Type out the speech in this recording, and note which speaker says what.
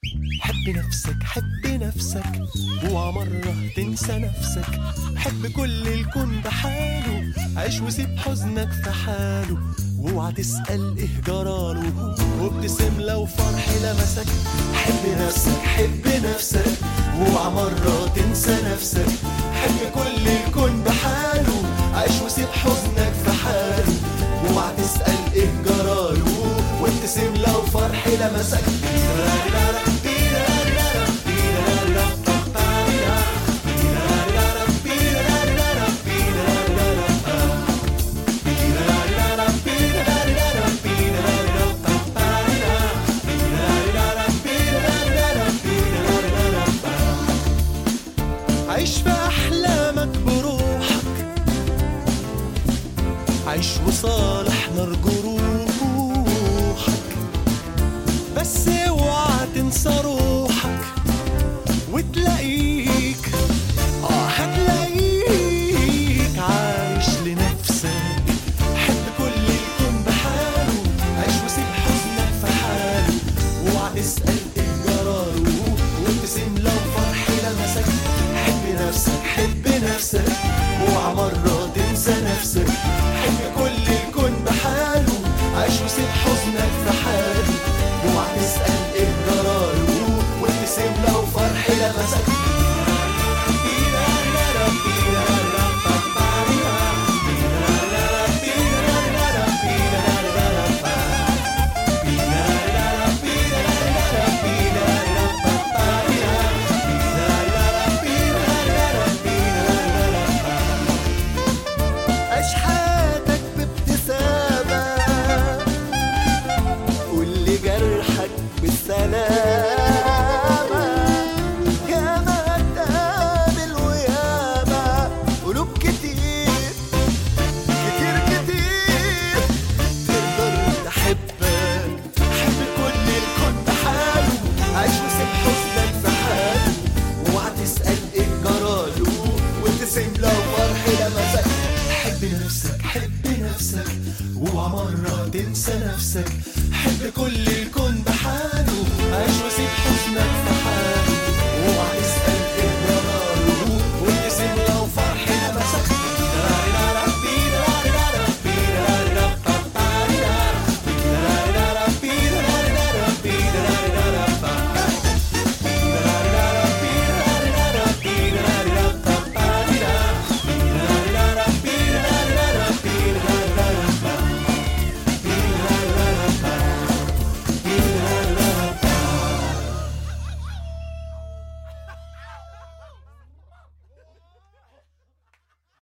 Speaker 1: حب نفسك حب نفسك اوعى مرة تنسى نفسك حب كل الكون بحاله عيش وسيب حزنك في حاله واوعى تسأل ايه جراله وابتسم لو فرح لمسك حب نفسك حب نفسك واوعى مرة تنسى نفسك حب كل الكون بحاله عيش وسيب حزنك في حاله واوعى تسأل ايه جراله وابتسم لو فرح لمسك عيش في أحلامك بروحك عيش وصالح نار جروحك بس اوعى تنسى روحك وتلاقيك اه هتلاقيك عايش لنفسك حب كل الكون بحاله عيش وسيب حزنك في حاله اوعى تسأل ايه جراله وابتسم لو فرح لمسك حب نفسك حب نفسك اوعى مرة تنسى نفسك حب كل الكون بحاله عيش وسيب حزنك في حاله اوعى تسأل ايه جراله وابتسم لو فرح لمسك عيش حياتك بابتسامة قول جرحك بالسلامة ياما تقابل وياما قلوب كتير كتير كتير تقدر تحبك حب كل الكون بحاله عيش وسيب حزنك في حاله اوعى تسأل ايه جراله وابتسم لو فرح لمسك حب نفسك حب نفسك واوعى مرة تنسى نفسك حب كل